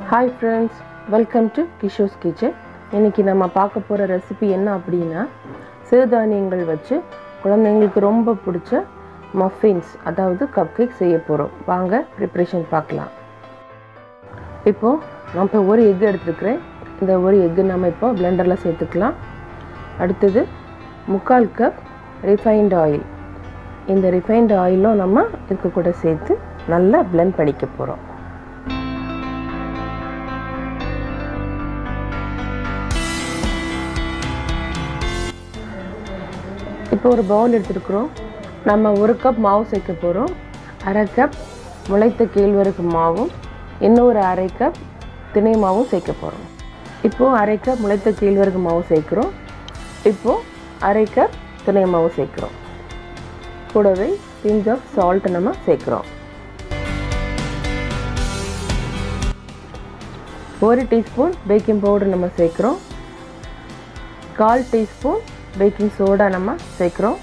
hi friends welcome to Kisho's kitchen இன்றைக்கி நம்ம பார்க்க போகிற ரெசிபி என்ன அப்படின்னா சிறுதானியங்கள் வச்சு குழந்தைங்களுக்கு ரொம்ப பிடிச்ச மஃபின்ஸ் அதாவது கப் கேக் செய்ய போகிறோம் வாங்க ப்ரிப்ரேஷன் பார்க்கலாம் இப்போது நான் இப்போ ஒரு எக் எடுத்துருக்கிறேன் இந்த ஒரு எக்கு நம்ம இப்போ பிளெண்டரில் சேர்த்துக்கலாம் அடுத்தது முக்கால் கப் ரிஃபைண்ட் ஆயில் இந்த ரிஃபைண்ட் ஆயிலும் நம்ம இதுக்கு கூட சேர்த்து நல்லா blend பண்ணிக்க போகிறோம் இப்போ ஒரு பவுல் எடுத்துருக்குறோம் நம்ம ஒரு கப் மாவு சேர்க்க போகிறோம் அரை கப் முளைத்த கேழ்வரகு மாவும் இன்னொரு அரை கப் திணை மாவும் சேர்க்க போகிறோம் இப்போது அரை கப் முளைத்த கேழ்வரகு மாவு சேர்க்குறோம் இப்போது அரை கப் திணை மாவு சேர்க்குறோம் கூடவே பிஞ்ச் ஆஃப் சால்ட் நம்ம சேர்க்குறோம் ஒரு டீஸ்பூன் பேக்கிங் பவுடர் நம்ம சேர்க்குறோம் கால் டீஸ்பூன் பேக்கிங் சோடா நம்ம சேர்க்குறோம்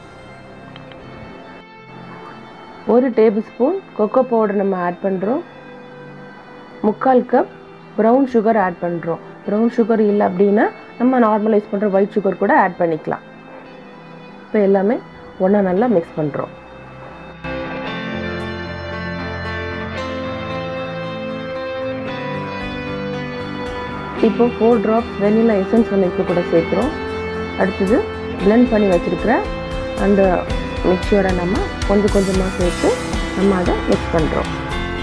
ஒரு டேபிள் ஸ்பூன் கொக்கோ பவுடர் நம்ம ஆட் பண்ணுறோம் முக்கால் கப் ப்ரௌன் சுகர் ஆட் பண்ணுறோம் ப்ரௌன் சுகர் இல்லை அப்படின்னா நம்ம நார்மல் யூஸ் பண்ணுற ஒயிட் சுகர் கூட ஆட் பண்ணிக்கலாம் இப்போ எல்லாமே ஒன்றா நல்லா மிக்ஸ் பண்ணுறோம் இப்போ ஃபோர் ட்ராப்ஸ் வெனிலா எசன்ஸ் நம்ம இப்போ கூட சேர்க்குறோம் அடுத்தது பிளெண்ட் பண்ணி வச்சுருக்கிற அந்த மிக்சியோட நம்ம கொஞ்சம் கொஞ்சமாக சேர்த்து நம்ம அதை மிக்ஸ் பண்ணுறோம்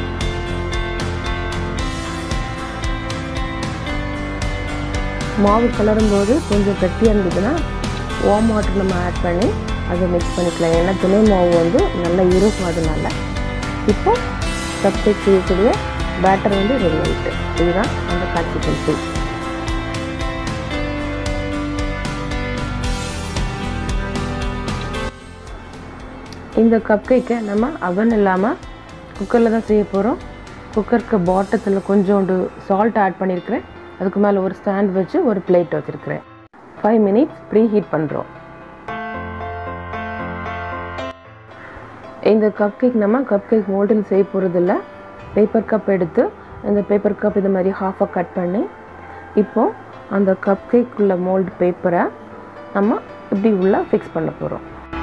மாவு கலரும் போது கொஞ்சம் கட்டியாக இருந்ததுன்னா வார்ம் வாட்டர் நம்ம ஆட் பண்ணி அதை மிக்ஸ் பண்ணிக்கலாம் ஏன்னா துணை மாவு வந்து நல்லா இருக்கும் அதனால இப்போ கப்கேக் செய்யக்கூடிய பேட்டர் வந்து ரெடி ஆகிட்டு இதுதான் அந்த கன்சிஸ்டன்சி இந்த கப் கேக்கை நம்ம அவன் இல்லாமல் குக்கரில் தான் செய்ய போகிறோம் குக்கருக்கு பாட்டத்தில் கொஞ்சோண்டு சால்ட் ஆட் பண்ணியிருக்கிறேன் அதுக்கு மேலே ஒரு ஸ்டாண்ட் வச்சு ஒரு பிளேட் வச்சுருக்கிறேன் ஃபைவ் மினிட்ஸ் ப்ரீ ஹீட் பண்ணுறோம் இந்த கப் கேக் நம்ம கப் கேக் மோல்டில் செய்ய போகிறதில்ல பேப்பர் கப் எடுத்து இந்த பேப்பர் கப் இந்த மாதிரி ஹாஃபாக கட் பண்ணி இப்போது அந்த கப் கேக் உள்ள மோல்டு பேப்பரை நம்ம இப்படி உள்ள ஃபிக்ஸ் பண்ண போகிறோம்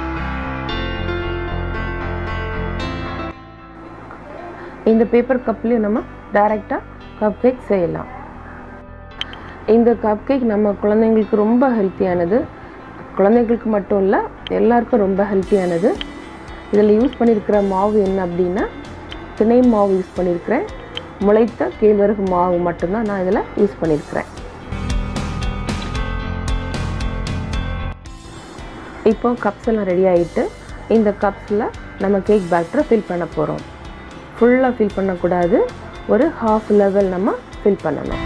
இந்த பேப்பர் கப்லேயும் நம்ம டைரெக்டாக கப் கேக் செய்யலாம் இந்த கப் கேக் நம்ம குழந்தைங்களுக்கு ரொம்ப ஹெல்த்தியானது குழந்தைங்களுக்கு மட்டும் இல்லை எல்லாருக்கும் ரொம்ப ஹெல்த்தியானது இதில் யூஸ் பண்ணியிருக்கிற மாவு என்ன அப்படின்னா திணை மாவு யூஸ் பண்ணியிருக்கிறேன் முளைத்த கேழ்வரகு மாவு மட்டும்தான் நான் இதில் யூஸ் பண்ணியிருக்கிறேன் இப்போ கப்ஸ் எல்லாம் ரெடி ஆகிட்டு இந்த கப்ஸில் நம்ம கேக் பேட்டரை ஃபில் பண்ண போகிறோம் ஃபுல்லாக ஃபில் பண்ணக்கூடாது ஒரு ஹாஃப் லெவல் நம்ம ஃபில் பண்ணணும்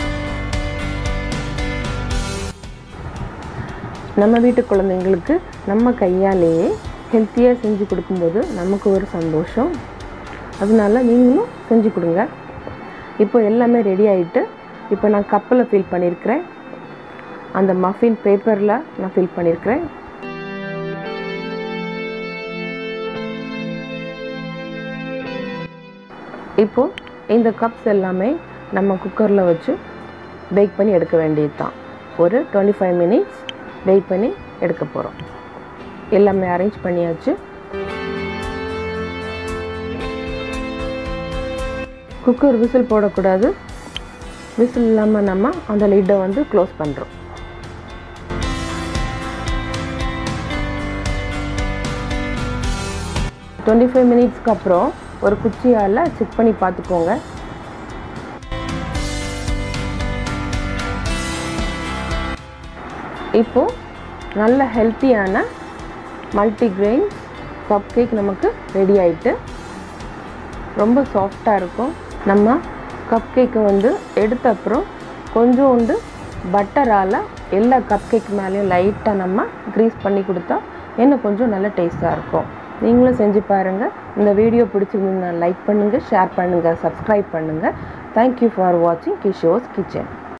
நம்ம வீட்டு குழந்தைங்களுக்கு நம்ம கையாலேயே ஹெல்த்தியாக செஞ்சு கொடுக்கும்போது நமக்கு ஒரு சந்தோஷம் அதனால நீங்களும் செஞ்சு கொடுங்க இப்போ எல்லாமே ரெடி ஆகிட்டு இப்போ நான் கப்பில் ஃபில் பண்ணியிருக்கிறேன் அந்த மஃபின் பேப்பரில் நான் ஃபில் பண்ணியிருக்கிறேன் இப்போது இந்த கப்ஸ் எல்லாமே நம்ம குக்கரில் வச்சு பேக் பண்ணி எடுக்க வேண்டியது தான் ஒரு டுவெண்ட்டி ஃபைவ் மினிட்ஸ் பேக் பண்ணி எடுக்க போகிறோம் எல்லாமே அரேஞ்ச் பண்ணியாச்சு குக்கர் விசில் போடக்கூடாது விசில் இல்லாமல் நம்ம அந்த லிட்டை வந்து க்ளோஸ் பண்ணுறோம் டுவெண்ட்டி ஃபைவ் மினிட்ஸ்க்கு அப்புறம் ஒரு குச்சியால் செக் பண்ணி பார்த்துக்கோங்க இப்போது நல்ல ஹெல்த்தியான மல்டிக்ரெயின் கப் கேக் நமக்கு ரெடி ஆயிட்டு ரொம்ப சாஃப்டாக இருக்கும் நம்ம கப் கேக்கை வந்து எடுத்த அப்புறம் கொஞ்சோண்டு பட்டரால் எல்லா கப் கேக் மேலேயும் லைட்டாக நம்ம க்ரீஸ் பண்ணி கொடுத்தா இன்னும் கொஞ்சம் நல்ல டேஸ்ட்டாக இருக்கும் நீங்களும் செஞ்சு பாருங்கள் இந்த வீடியோ பிடிச்சிருந்தீங்கன்னா லைக் பண்ணுங்கள் ஷேர் பண்ணுங்கள் சப்ஸ்கிரைப் பண்ணுங்கள் தேங்க்யூ ஃபார் வாட்சிங் கிஷோஸ் கிச்சன்